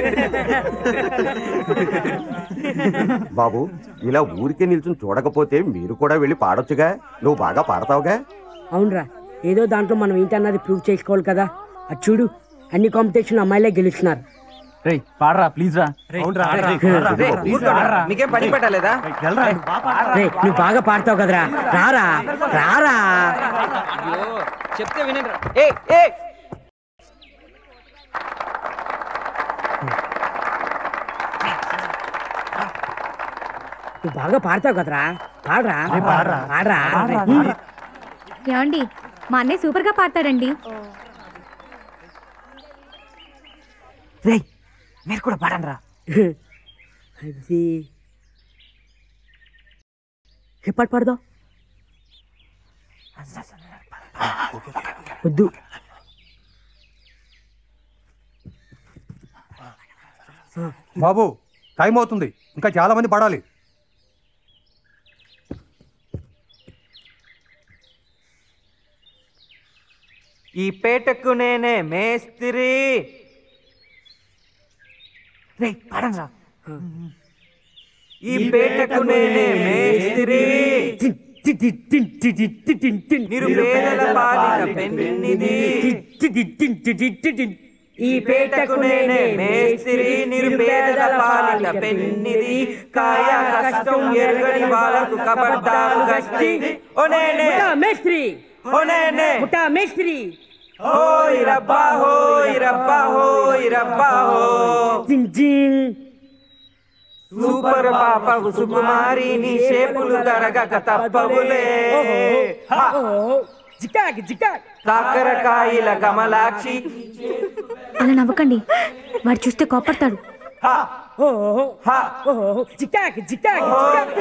బాబు ఇలా ఊరికే నిల్చుని చూడకపోతే మీరు కూడా వెళ్ళి పాడొచ్చుగా నువ్వు బాగా పాడతావుగా అవునరా ఏదో దాంట్లో మనం ఏంటన్నది ప్రూవ్ చేసుకోవాలి కదా అది చూడు అన్ని కాంపిటీషన్ అమ్మాయిలే గెలుస్తున్నారు రే పాడరా ప్లీజ్ రా మీకేం పని పెట్టలేదా రే నువ్వు బాగా పాడతావు కదరా రారా రారా చెప్తే వినండి ఏ ఏ నువ్వు బాగా పాడతావు కదరా పాడరా పాడరా ఏమండి మా అన్నయ్య సూపర్ గా పాడతాడండి రే మీరు కూడా పాడండి రా అది ఏ పాట పాడదాం వద్దు బాబు టైం అవుతుంది ఇంకా చాలా మంది పడాలి ఈ పేటకు నేనే మేస్త్రి రే పాడండి రా ఈ పేటకు నేనే మేస్త్రి నిరుపేదల పాలిట పెన్నిది ఈ పేటకు నేనే మేస్త్రి నిరుపేదల పాలిట పెన్నిది కాయ కష్టం ఎరుగని వాళ్ళకు కబడ్డాలు గష్టి ఓ నేనే ముఠా మేస్త్రి ఓ నేనే ముఠా మేస్త్రి హోయ్ రబ్బా హోయ్ రబ్బా హోయ్ రబ్బా హో జిన్ జిన్ సూపర్ పాపకు సుకుమారి నీ షేపులు తరగక తప్పవులే హా! ఓహో జికాక్ జికాక్ కాకరకాయల కమలాక్షి అలా నవ్వకండి వాడు చూస్తే కోపడతాడు హా! ఓహో హా! ఓహో జికాక్ జికాక్ జికాక్